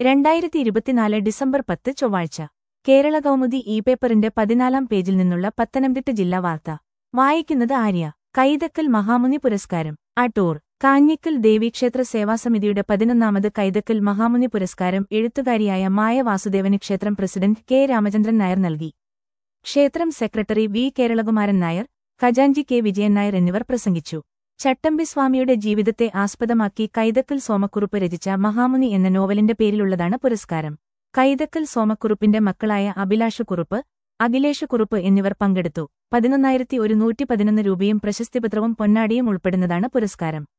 രണ്ടായിരത്തി ഇരുപത്തിനാല് ഡിസംബർ പത്ത് ചൊവ്വാഴ്ച കേരള കൗമുദി ഇ പേപ്പറിന്റെ പതിനാലാം പേജിൽ നിന്നുള്ള പത്തനംതിട്ട ജില്ലാ വാർത്ത വായിക്കുന്നത് ആര്യ കൈതക്കൽ മഹാമുനി പുരസ്കാരം അടൂർ കാഞ്ഞിക്കൽ ദേവീക്ഷേത്ര സേവാസമിതിയുടെ പതിനൊന്നാമത് കൈതക്കൽ മഹാമുനി പുരസ്കാരം എഴുത്തുകാരിയായ മായ വാസുദേവന് ക്ഷേത്രം പ്രസിഡന്റ് കെ രാമചന്ദ്രൻ നായർ നൽകി ക്ഷേത്രം സെക്രട്ടറി വി കേരളകുമാരൻ നായർ ഖജാൻജി കെ വിജയൻ നായർ എന്നിവർ പ്രസംഗിച്ചു ചട്ടമ്പി സ്വാമിയുടെ ജീവിതത്തെ ആസ്പദമാക്കി കൈതക്കൽ സോമക്കുറുപ്പ് രചിച്ച മഹാമുനി എന്ന നോവലിന്റെ പേരിലുള്ളതാണ് പുരസ്കാരം കൈതക്കൽ സോമക്കുറുപ്പിന്റെ മക്കളായ അഭിലാഷ് കുറുപ്പ് അഖിലേഷ് കുറുപ്പ് എന്നിവർ പങ്കെടുത്തു പതിനൊന്നായിരത്തി ഒരു നൂറ്റി പതിനൊന്ന് രൂപയും പ്രശസ്തിപത്രവും പൊന്നാടിയും ഉൾപ്പെടുന്നതാണ് പുരസ്കാരം